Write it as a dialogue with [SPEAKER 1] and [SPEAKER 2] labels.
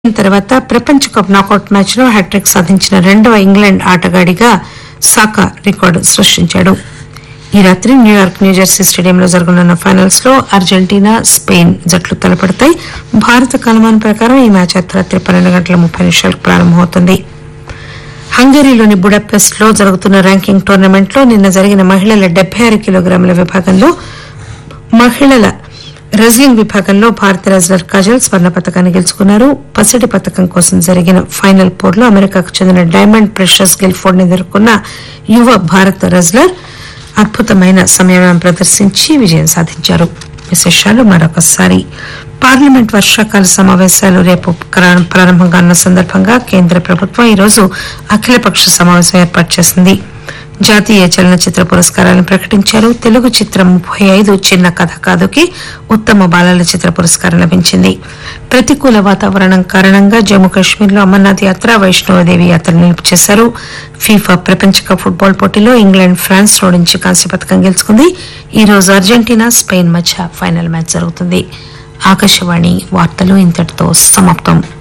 [SPEAKER 1] తర్వాత ప్రపంచ cup knockout match లో హ్యాట్రిక్ సాధించిన రెండవ ఇంగ్లాండ్ ఆటగాడిగా సాకా రికార్డు సృష్టించాడు ఈ రాత్రి న్యూయార్క్ న్యూజెర్సీ స్టేడియంలో జరగనున్న ఫైనల్స్ లో అర్జెంటీనా స్పెయిన్ జట్లు తలపడతాయి భారత కాలమానం ప్రకారం ఈ మ్యాచ్ అర్ధరాత్రి పన్నెండు గంటల ముప్పై నిమిషాలకు ప్రారంభమవుతుంది హంగరీలోని బుడాపెస్ట్ లో జరుగుతున్న ర్యాంకింగ్ టోర్నమెంట్ లో నిన్న జరిగిన మహిళల డెబ్బై ఆరు కిలోగ్రాముల విభాగంలో మహిళల రెజ్లింగ్ విభాగంలో భారత రెజ్లర్ కాజల్ స్వర్ణ పథకాన్ని గెలుచుకున్నారు పసిడి పథకం కోసం జరిగిన ఫైనల్ పోరులో అమెరికాకు చెందిన డైమండ్ ప్రెషస్ గిల్ఫోర్డ్ ని ఎదుర్కొన్న యువ భారత రెజ్లర్ అద్భుతమైన సమయం ప్రదర్శించి విజయం సాధించారు విశేషాలు మరొకసారి పార్లమెంట్ వర్షాకాల సమావేశాలు రేపు క్రా- ప్రారంభంగా ఉన్న సందర్భంగా కేంద్ర ప్రభుత్వం ఈరోజు అఖిలపక్ష సమావేశం ఏర్పాటు చేసింది జాతీయ చలనచిత్ర పురస్కారాలను ప్రకటించారు తెలుగు చిత్రం ముప్పై ఐదు చిన్న కథ కాదుకి ఉత్తమ బాలల చిత్ర పురస్కారం లభించింది ప్రతికూల వాతావరణం కారణంగా జమ్మూ కాశ్మీర్ లో అమర్నాథ్ యాత్ర వైష్ణవదేవి యాత్ర నిలుపు చేశారు ఫీఫా ప్రపంచ కప్ ఫుట్బాల్ పోటీలో ఇంగ్లాండ్ ఫ్రాన్స్ ఓడించి కాంస్య పథకం గెలుచుకుంది ఈ రోజు అర్జెంటీనా స్పెయిన్ మధ్య ఫైనల్ మ్యాచ్ జరుగుతుంది ఆకాశవాణి వార్తలు ఇంతటితో సమాప్తం